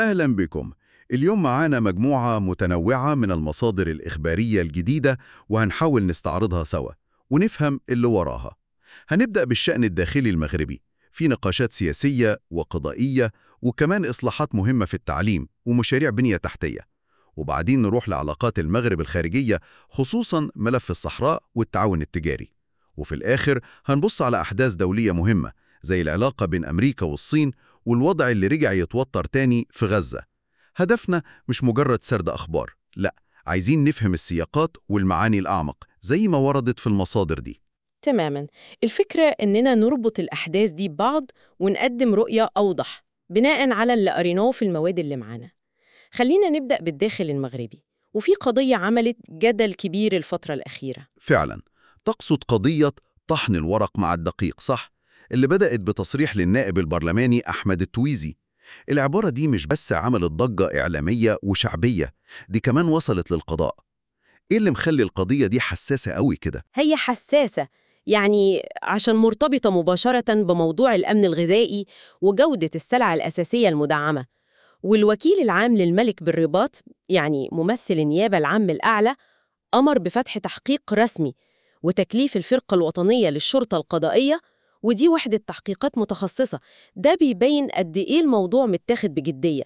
أهلا بكم اليوم معانا مجموعة متنوعة من المصادر الإخبارية الجديدة وهنحاول نستعرضها سوا ونفهم اللي وراها هنبدأ بالشأن الداخلي المغربي في نقاشات سياسية وقضائية وكمان إصلاحات مهمة في التعليم ومشاريع بنية تحتية وبعدين نروح لعلاقات المغرب الخارجية خصوصا ملف الصحراء والتعاون التجاري وفي الآخر هنبص على أحداث دولية مهمة زي العلاقة بين أمريكا والصين والوضع اللي رجع يتوتر تاني في غزة هدفنا مش مجرد سرد أخبار لا عايزين نفهم السياقات والمعاني الأعمق زي ما وردت في المصادر دي تماما الفكرة إننا نربط الأحداث دي ببعض ونقدم رؤية أوضح بناء على اللي قريناه في المواد اللي معانا خلينا نبدأ بالداخل المغربي وفي قضية عملت جدل كبير الفترة الأخيرة فعلا تقصد قضية طحن الورق مع الدقيق صح؟ اللي بدأت بتصريح للنائب البرلماني أحمد التويزي العبارة دي مش بس عملت ضجة إعلامية وشعبية دي كمان وصلت للقضاء إيه اللي مخلي القضية دي حساسة قوي كده؟ هي حساسة يعني عشان مرتبطة مباشرة بموضوع الأمن الغذائي وجودة السلع الأساسية المدعمة والوكيل العام للملك بالرباط يعني ممثل النيابة العام الأعلى أمر بفتح تحقيق رسمي وتكليف الفرقة الوطنية للشرطة القضائية ودي وحدة تحقيقات متخصصة ده بيبين قد إيه الموضوع متاخد بجدية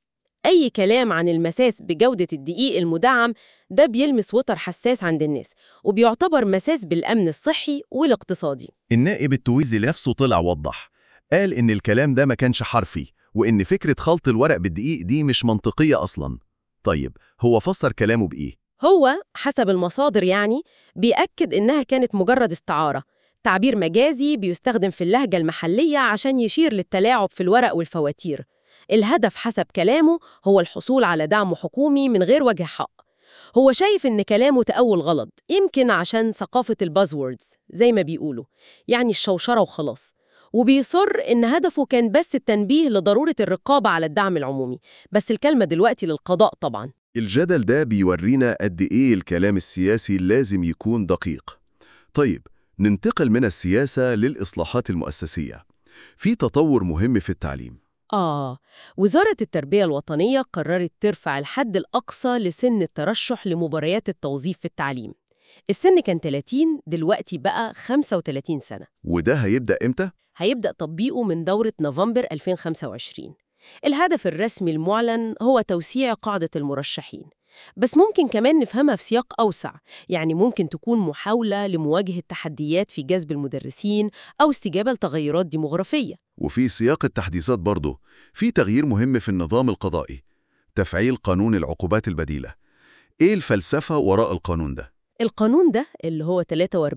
أي كلام عن المساس بجودة الدقيق المدعم ده بيلمس وتر حساس عند الناس وبيعتبر مساس بالأمن الصحي والاقتصادي النائب التويزي نفسه طلع وضح قال إن الكلام ده ما كانش حرفي وإن فكرة خلط الورق بالدقيق دي مش منطقية أصلاً طيب هو فسر كلامه بإيه؟ هو حسب المصادر يعني بيأكد إنها كانت مجرد استعارة تعبير مجازي بيستخدم في اللهجة المحلية عشان يشير للتلاعب في الورق والفواتير الهدف حسب كلامه هو الحصول على دعم حكومي من غير وجه حق هو شايف إن كلامه تأول غلط يمكن عشان ثقافة البازوردز زي ما بيقولوا يعني الشوشرة وخلاص وبيصر إن هدفه كان بس التنبيه لضرورة الرقابة على الدعم العمومي بس الكلمة دلوقتي للقضاء طبعاً الجدل ده بيورينا قد إيه الكلام السياسي لازم يكون دقيق طيب ننتقل من السياسة للإصلاحات المؤسسية في تطور مهم في التعليم آه وزارة التربية الوطنية قررت ترفع الحد الأقصى لسن الترشح لمباريات التوظيف في التعليم السن كان 30 دلوقتي بقى 35 سنة وده هيبدأ إمتى؟ هيبدأ تطبيقه من دورة نوفمبر 2025 الهدف الرسمي المعلن هو توسيع قاعدة المرشحين بس ممكن كمان نفهمها في سياق أوسع يعني ممكن تكون محاولة لمواجهة تحديات في جذب المدرسين أو استجابة لتغيرات ديموغرافية وفي سياق التحديثات برضه في تغيير مهم في النظام القضائي تفعيل قانون العقوبات البديلة إيه الفلسفة وراء القانون ده؟ القانون ده اللي هو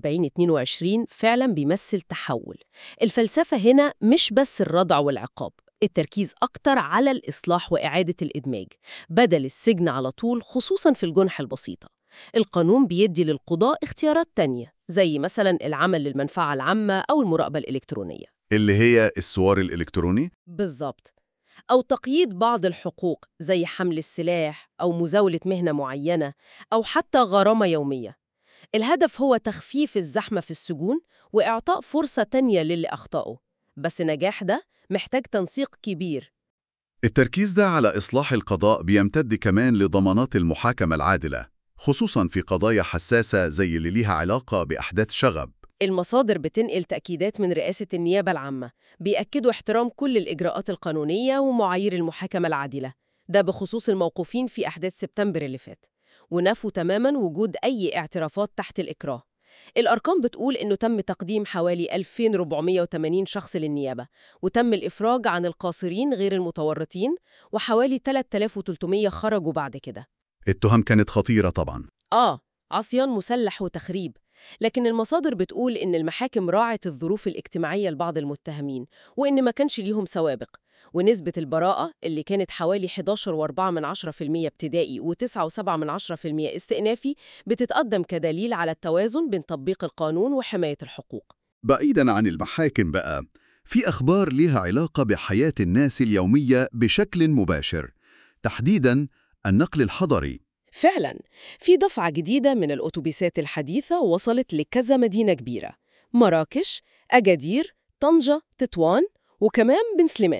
43-22 فعلا بيمثل تحول الفلسفة هنا مش بس الردع والعقاب التركيز أكتر على الإصلاح وإعادة الإدماج بدل السجن على طول خصوصاً في الجنح البسيطة القانون بيدي للقضاء اختيارات تانية زي مثلاً العمل للمنفعة العامة أو المراقبة الإلكترونية اللي هي السوار الإلكتروني بالظبط أو تقييد بعض الحقوق زي حمل السلاح أو مزاولة مهنة معينة أو حتى غرامة يومية الهدف هو تخفيف الزحمة في السجون وإعطاء فرصة تانية للي أخطأوا بس نجاح ده محتاج تنسيق كبير التركيز ده على إصلاح القضاء بيمتد كمان لضمانات المحاكمة العادلة خصوصا في قضايا حساسة زي اللي ليها علاقة بأحداث شغب المصادر بتنقل تأكيدات من رئاسة النيابة العامة بيأكدوا احترام كل الإجراءات القانونية ومعايير المحاكمة العادلة ده بخصوص الموقوفين في أحداث سبتمبر اللي فات ونفوا تماماً وجود أي اعترافات تحت الإكراه الأرقام بتقول إنه تم تقديم حوالي 2480 شخص للنيابة وتم الإفراج عن القاصرين غير المتورطين وحوالي 3300 خرجوا بعد كده التهم كانت خطيرة طبعا آه عصيان مسلح وتخريب لكن المصادر بتقول إن المحاكم راعت الظروف الاجتماعية لبعض المتهمين وإن ما كانش ليهم سوابق ونسبة البراءة اللي كانت حوالي 11.4% ابتدائي و9.7% استئنافي بتتقدم كدليل على التوازن بين تطبيق القانون وحماية الحقوق بعيداً عن المحاكم بقى في أخبار ليها علاقة بحياة الناس اليومية بشكل مباشر تحديداً النقل الحضري فعلا في دفعة جديدة من الأتوبيسات الحديثة وصلت لكذا مدينة كبيرة مراكش، أجادير، طنجة، تطوان وكمان بن سليمان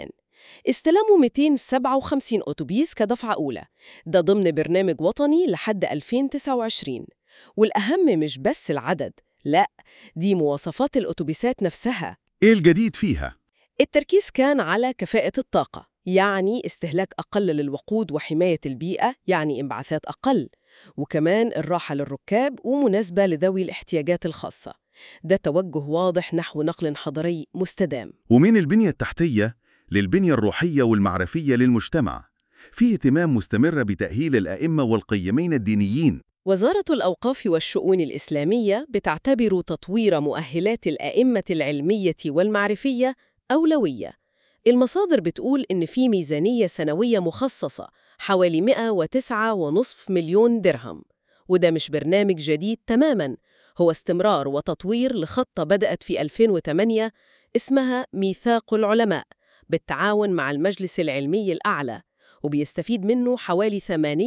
استلموا 257 أتوبيس كدفعة أولى ده ضمن برنامج وطني لحد 2029 والأهم مش بس العدد لا دي مواصفات الأتوبيسات نفسها إيه الجديد فيها؟ التركيز كان على كفاءة الطاقة يعني استهلاك أقل للوقود وحماية البيئة يعني انبعاثات أقل وكمان الراحة للركاب ومناسبة لذوي الاحتياجات الخاصة ده توجه واضح نحو نقل حضري مستدام ومن البنية التحتية للبنية الروحية والمعرفية للمجتمع في اهتمام مستمر بتأهيل الأئمة والقيمين الدينيين وزارة الأوقاف والشؤون الإسلامية بتعتبر تطوير مؤهلات الأئمة العلمية والمعرفية أولوية. المصادر بتقول إن في ميزانية سنوية مخصصة حوالي 109.5 مليون درهم، وده مش برنامج جديد تماماً، هو استمرار وتطوير لخطة بدأت في 2008 اسمها ميثاق العلماء بالتعاون مع المجلس العلمي الأعلى وبيستفيد منه حوالي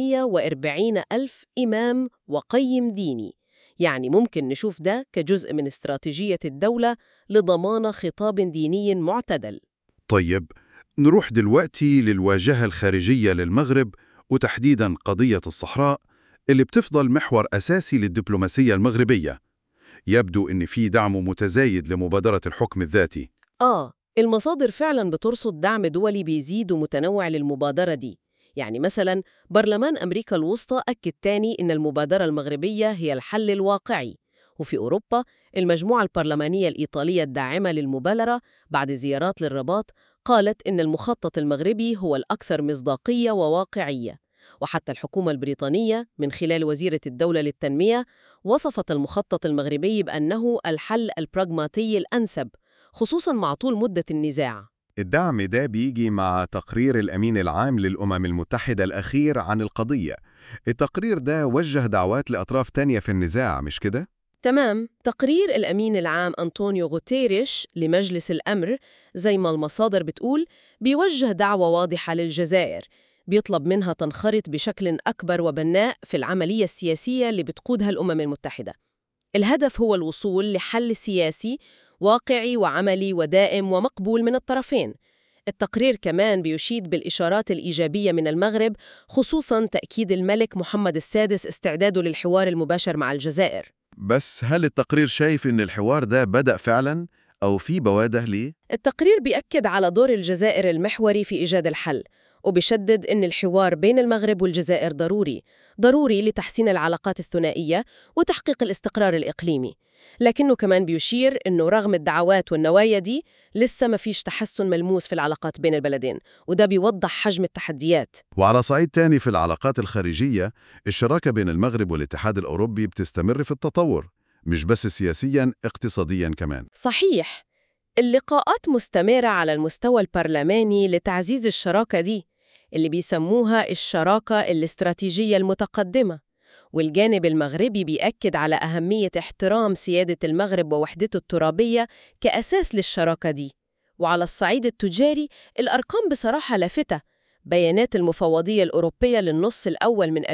48 ألف إمام وقيم ديني يعني ممكن نشوف ده كجزء من استراتيجية الدولة لضمان خطاب ديني معتدل طيب نروح دلوقتي للواجهة الخارجية للمغرب وتحديداً قضية الصحراء اللي بتفضل محور أساسي للدبلوماسية المغربية يبدو إن في دعم متزايد لمبادرة الحكم الذاتي آه المصادر فعلا بترصد دعم دولي بيزيد ومتنوع للمبادرة دي يعني مثلا برلمان أمريكا الوسطى أكد تاني إن المبادرة المغربية هي الحل الواقعي وفي أوروبا المجموعة البرلمانية الإيطالية الداعمة للمبادرة بعد زيارات للرباط قالت إن المخطط المغربي هو الأكثر مصداقية وواقعية وحتى الحكومة البريطانية من خلال وزيرة الدولة للتنمية وصفت المخطط المغربي بأنه الحل البراغماتي الأنسب خصوصاً مع طول مدة النزاع الدعم ده بيجي مع تقرير الأمين العام للأمم المتحدة الأخير عن القضية التقرير ده وجه دعوات لأطراف تانية في النزاع مش كده؟ تمام تقرير الأمين العام أنطونيو غوتيريش لمجلس الأمر زي ما المصادر بتقول بيوجه دعوة واضحة للجزائر بيطلب منها تنخرط بشكل أكبر وبناء في العملية السياسية اللي بتقودها الأمم المتحدة الهدف هو الوصول لحل سياسي واقعي وعملي ودائم ومقبول من الطرفين التقرير كمان بيشيد بالإشارات الإيجابية من المغرب خصوصاً تأكيد الملك محمد السادس استعداده للحوار المباشر مع الجزائر بس هل التقرير شايف إن الحوار ده بدأ فعلاً أو في بوادر ليه؟ التقرير بيأكد على دور الجزائر المحوري في إيجاد الحل وبيشدد أن الحوار بين المغرب والجزائر ضروري ضروري لتحسين العلاقات الثنائية وتحقيق الاستقرار الإقليمي لكنه كمان بيشير أنه رغم الدعوات والنوايا دي لسه ما فيش تحسن ملموس في العلاقات بين البلدين وده بيوضح حجم التحديات وعلى صعيد تاني في العلاقات الخارجية الشراكة بين المغرب والاتحاد الأوروبي بتستمر في التطور مش بس سياسياً اقتصادياً كمان صحيح اللقاءات مستمرة على المستوى البرلماني لتعزيز الشراكة دي اللي بيسموها الشراكة الاستراتيجية المتقدمة والجانب المغربي بيأكد على أهمية احترام سيادة المغرب ووحدته الترابية كأساس للشراكة دي وعلى الصعيد التجاري الأرقام بصراحة لافتة بيانات المفوضية الأوروبية للنص الأول من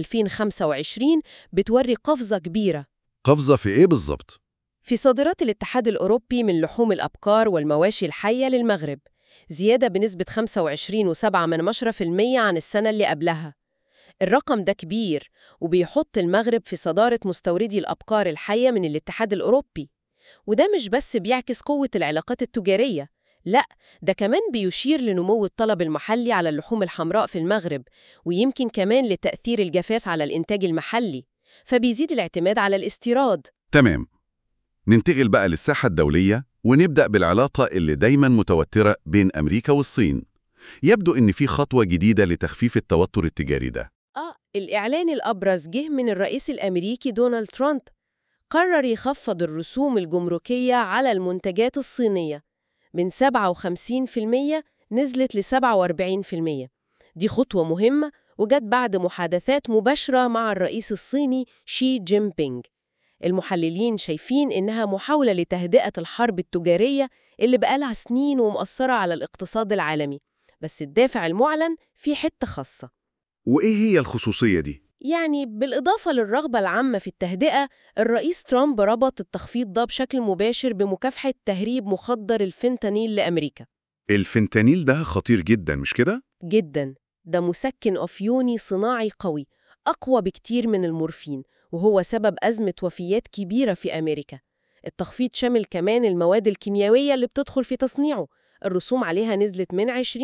2025 بتوري قفزة كبيرة قفزة في إيه بالظبط؟ في صادرات الاتحاد الأوروبي من لحوم الأبقار والمواشي الحية للمغرب زيادة بنسبة 25.7% عن السنة اللي قبلها الرقم ده كبير وبيحط المغرب في صدارة مستوردي الأبقار الحية من الاتحاد الأوروبي وده مش بس بيعكس قوة العلاقات التجارية لا ده كمان بيشير لنمو الطلب المحلي على اللحوم الحمراء في المغرب ويمكن كمان لتأثير الجفاف على الإنتاج المحلي فبيزيد الاعتماد على الاستيراد تمام ننتقل بقى للساحة الدولية ونبدأ بالعلاقة اللي دايما متوترة بين أمريكا والصين يبدو إن في خطوة جديدة لتخفيف التوتر التجاري ده آه الإعلان الأبرز جه من الرئيس الأمريكي دونالد ترامب قرر يخفض الرسوم الجمركية على المنتجات الصينية من 57% نزلت ل 47% دي خطوة مهمة وجت بعد محادثات مباشرة مع الرئيس الصيني شي جين بينغ المحللين شايفين إنها محاولة لتهدئة الحرب التجارية اللي بقالها سنين ومؤثرة على الاقتصاد العالمي بس الدافع المعلن في حتة خاصة وإيه هي الخصوصية دي؟ يعني بالإضافة للرغبة العامة في التهدئة الرئيس ترامب ربط التخفيض ده بشكل مباشر بمكافحة تهريب مخدر الفنتانيل لأمريكا الفنتانيل ده خطير جدا مش كده؟ جدا ده مسكن أفيوني صناعي قوي أقوى بكتير من المورفين وهو سبب أزمة وفيات كبيرة في أمريكا التخفيض شامل كمان المواد الكيميائية اللي بتدخل في تصنيعه الرسوم عليها نزلت من 20%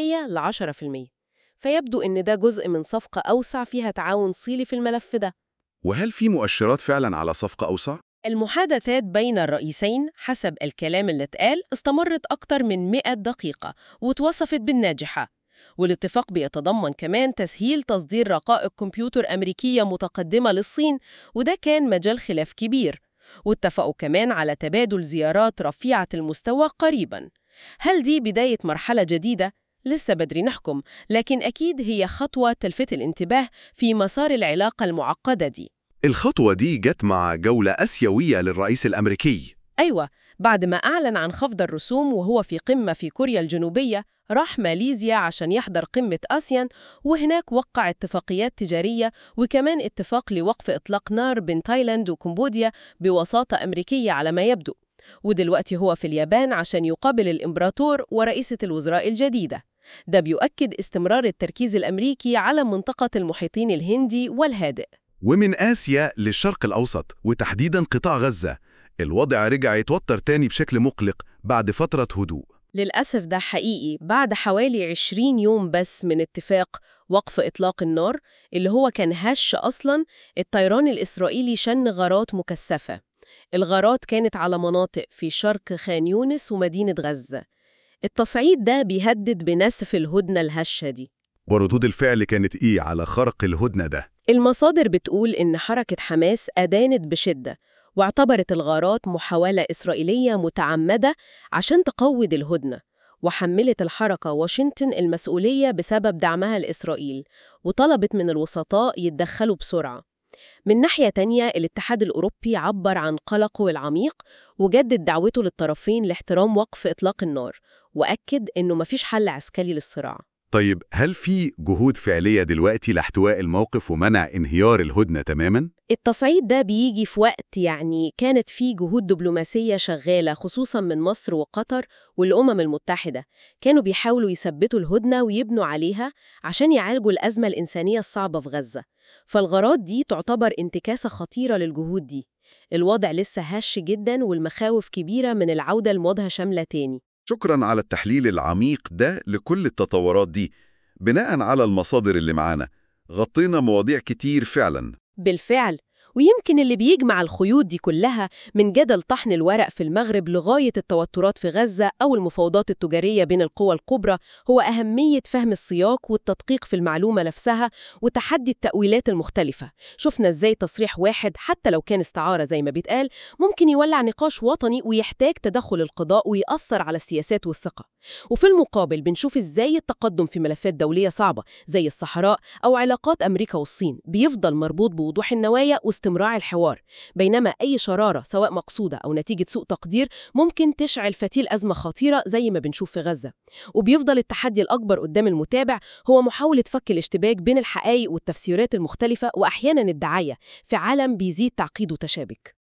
ل 10% فيبدو إن ده جزء من صفقة أوسع فيها تعاون صيني في الملف ده وهل في مؤشرات فعلا على صفقة أوسع؟ المحادثات بين الرئيسين حسب الكلام اللي اتقال استمرت أكتر من 100 دقيقة واتوصفت بالناجحة والاتفاق بيتضمن كمان تسهيل تصدير رقائق كمبيوتر أمريكية متقدمة للصين وده كان مجال خلاف كبير واتفقوا كمان على تبادل زيارات رفيعة المستوى قريباً هل دي بداية مرحلة جديدة؟ لسه بدري نحكم لكن أكيد هي خطوة تلفت الانتباه في مسار العلاقة المعقدة دي الخطوة دي جت مع جولة أسيوية للرئيس الأمريكي أيوة بعد ما أعلن عن خفض الرسوم وهو في قمة في كوريا الجنوبية راح ماليزيا عشان يحضر قمة آسيان وهناك وقع اتفاقيات تجارية وكمان اتفاق لوقف إطلاق نار بين تايلاند وكمبوديا بوساطة أمريكية على ما يبدو ودلوقتي هو في اليابان عشان يقابل الإمبراطور ورئيسة الوزراء الجديدة ده بيؤكد استمرار التركيز الأمريكي على منطقة المحيطين الهندي والهادئ ومن آسيا للشرق الأوسط وتحديدا قطاع غزة الوضع رجع يتوتر تاني بشكل مقلق بعد فترة هدوء للأسف ده حقيقي بعد حوالي 20 يوم بس من اتفاق وقف إطلاق النار اللي هو كان هش أصلاً الطيران الإسرائيلي شن غارات مكثفة الغارات كانت على مناطق في شرق خان يونس ومدينة غزة التصعيد ده بيهدد بنسف الهدنة الهشة دي وردود الفعل كانت إيه على خرق الهدنة ده؟ المصادر بتقول إن حركة حماس أدانت بشدة واعتبرت الغارات محاولة إسرائيلية متعمدة عشان تقوض الهدنة وحملت الحركة واشنطن المسؤولية بسبب دعمها لإسرائيل وطلبت من الوسطاء يتدخلوا بسرعة من ناحية تانية الاتحاد الأوروبي عبر عن قلقه العميق وجدد دعوته للطرفين لاحترام وقف إطلاق النار وأكد إنه مفيش حل عسكري للصراع طيب هل في جهود فعلية دلوقتي لاحتواء الموقف ومنع انهيار الهدنة تماماً؟ التصعيد ده بيجي في وقت يعني كانت فيه جهود دبلوماسية شغالة خصوصا من مصر وقطر والأمم المتحدة كانوا بيحاولوا يثبتوا الهدنة ويبنوا عليها عشان يعالجوا الأزمة الإنسانية الصعبة في غزة فالغارات دي تعتبر انتكاسة خطيرة للجهود دي الوضع لسه هش جدا والمخاوف كبيرة من العودة لمواجهة شاملة تاني شكراً على التحليل العميق ده لكل التطورات دي بناء على المصادر اللي معانا غطينا مواضيع كتير فعلاً بالفعل ويمكن اللي بيجمع الخيوط دي كلها من جدل طحن الورق في المغرب لغاية التوترات في غزة أو المفاوضات التجارية بين القوى الكبرى هو أهمية فهم السياق والتدقيق في المعلومة نفسها وتحدي التأويلات المختلفة شفنا إزاي تصريح واحد حتى لو كان استعارة زي ما بيتقال ممكن يولع نقاش وطني ويحتاج تدخل القضاء ويأثر على السياسات والثقة وفي المقابل بنشوف إزاي التقدم في ملفات دولية صعبة زي الصحراء أو علاقات أمريكا والصين بيفضل مربوط بوضوح النوايا واستمرار الحوار بينما أي شرارة سواء مقصودة أو نتيجة سوء تقدير ممكن تشعل فتيل أزمة خطيرة زي ما بنشوف في غزة وبيفضل التحدي الأكبر قدام المتابع هو محاولة فك الاشتباك بين الحقائق والتفسيرات المختلفة وأحيانا الدعاية في عالم بيزيد تعقيد وتشابك